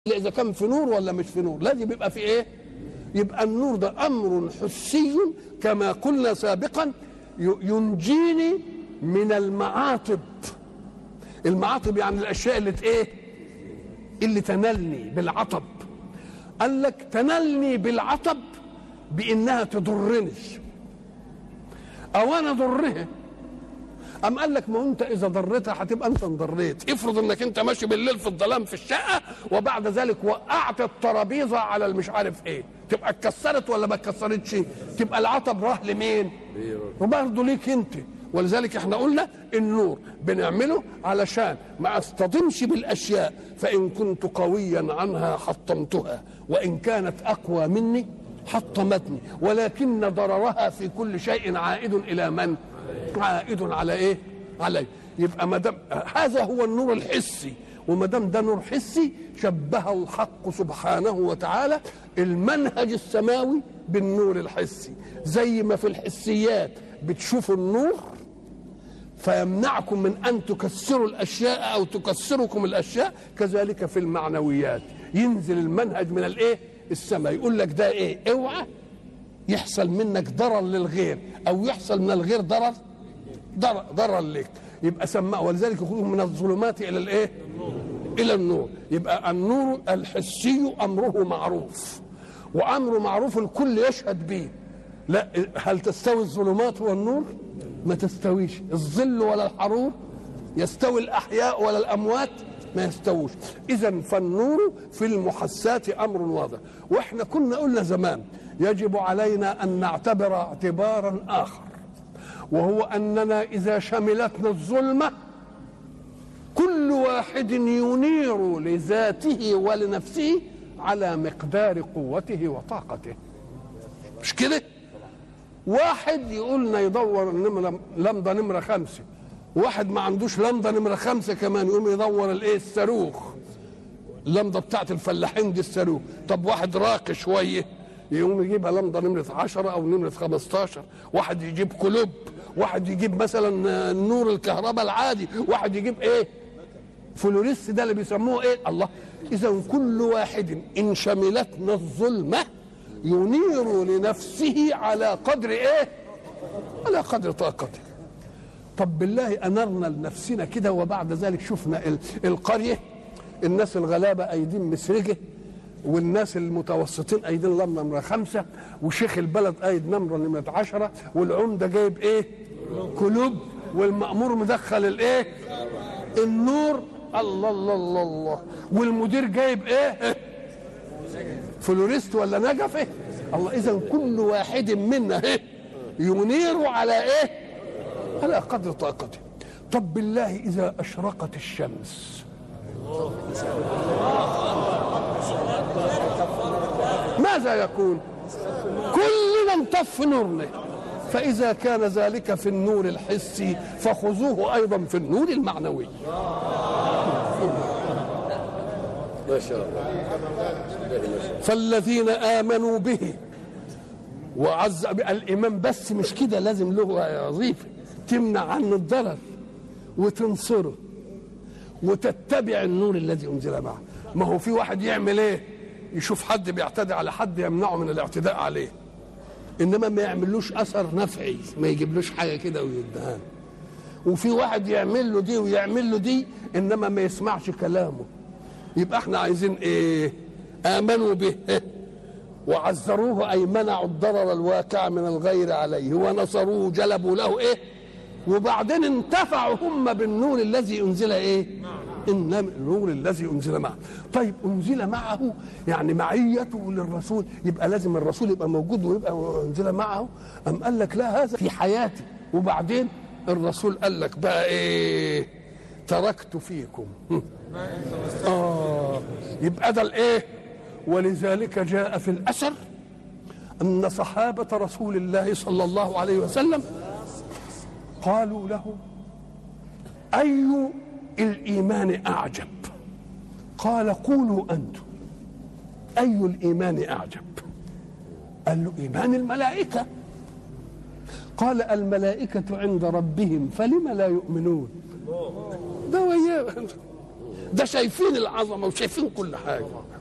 الا اذا كان في نور ولا مش في نور لازم يبقى في ايه يبقى النور ده امر حسي كما قلنا سابقا ي- ينجيني من المعاطب المعاطب يعني الاشياء اللي ت- ايه اللي تنلني بالعطب قال لك تنلني بالعطب بانها تضرني او انا ضرها أم قال لك ما هو انت اذا ضريتها هتبقى انت انضريت افرض انك انت ماشي بالليل في الظلام في الشقه وبعد ذلك وقعت الترابيزه على المش عارف ايه تبقى اتكسرت ولا ما اتكسرتش تبقى العطب راح لمين وبرضه ليك انت ولذلك احنا قلنا النور بنعمله علشان ما اصطدمش بالاشياء فان كنت قويا عنها حطمتها وان كانت اقوى مني حطمتني ولكن ضررها في كل شيء عائد الى من عائد على ايه علي يبقى ما دام هذا هو النور الحسي وما دام ده نور حسي شبه الحق سبحانه وتعالى المنهج السماوي بالنور الحسي زي ما في الحسيات بتشوفوا النور فيمنعكم من ان تكسروا الاشياء او تكسركم الاشياء كذلك في المعنويات ينزل المنهج من الايه السماء يقول لك ده ايه اوعى يحصل منك ضرر للغير او يحصل من الغير ضرر ضرر, ضرر لك يبقى سماه ولذلك يقولون من الظلمات الى الايه الى النور يبقى النور الحسي امره معروف وامر معروف الكل يشهد به لا هل تستوي الظلمات والنور ما تستويش الظل ولا الحرور يستوي الاحياء ولا الاموات ما يستووش اذا فالنور في المحسات امر واضح واحنا كنا قلنا زمان يجب علينا ان نعتبر اعتبارا اخر وهو اننا اذا شملتنا الظلمه كل واحد ينير لذاته ولنفسه على مقدار قوته وطاقته مش كده واحد يقولنا يدور النمرة لمضة نمرة خمسة واحد ما عندوش لمضة نمرة خمسة كمان يقوم يدور الايه الصاروخ اللمضة بتاعت الفلاحين دي الصاروخ طب واحد راقي شوية يقوم يجيبها لمضة نمرة عشرة أو نمرة خمستاشر واحد يجيب كلوب واحد يجيب مثلا نور الكهرباء العادي واحد يجيب ايه فلوريست ده اللي بيسموه ايه الله اذا كل واحد ان شملتنا الظلمه ينير لنفسه على قدر ايه على قدر طاقته طب بالله انرنا لنفسنا كده وبعد ذلك شفنا ال- القريه الناس الغلابه ايدين مسرجه والناس المتوسطين ايدين لمبه نمره خمسه وشيخ البلد ايد نمره نمره عشره والعمده جايب ايه؟ كلوب والمأمور مدخل الايه؟ النور الله الله الله الله والمدير جايب ايه؟ فلوريست ولا نجفه الله اذا كل واحد منا ايه ينير على ايه على قدر طاقته طب بالله اذا اشرقت الشمس ماذا يكون كلنا انطف نورنا فاذا كان ذلك في النور الحسي فخذوه ايضا في النور المعنوي ما شاء الله فالذين امنوا به وعز الايمان بس مش كده لازم له وظيفه تمنع عنه الضرر وتنصره وتتبع النور الذي انزل معه ما هو في واحد يعمل ايه يشوف حد بيعتدي على حد يمنعه من الاعتداء عليه انما ما يعملوش اثر نفعي ما يجيبلوش حاجه كده ويدهان وفي واحد يعمل له دي ويعمل له دي انما ما يسمعش كلامه يبقى احنا عايزين ايه امنوا به وعزروه اي منعوا الضرر الواقع من الغير عليه ونصروه جلبوا له ايه وبعدين انتفعوا هم بالنور الذي انزل ايه إن النور الذي انزل معه طيب انزل معه يعني معيته للرسول يبقى لازم الرسول يبقى موجود ويبقى انزل معه ام قال لك لا هذا في حياتي وبعدين الرسول قال لك بقى ايه تركت فيكم آه يبقى ده الايه ولذلك جاء في الاثر ان صحابه رسول الله صلى الله عليه وسلم قالوا له اي الايمان اعجب قال قولوا انتم اي الايمان اعجب قال له ايمان الملائكه قال الملائكه عند ربهم فلم لا يؤمنون ده وياه ده شايفين العظمه وشايفين كل حاجه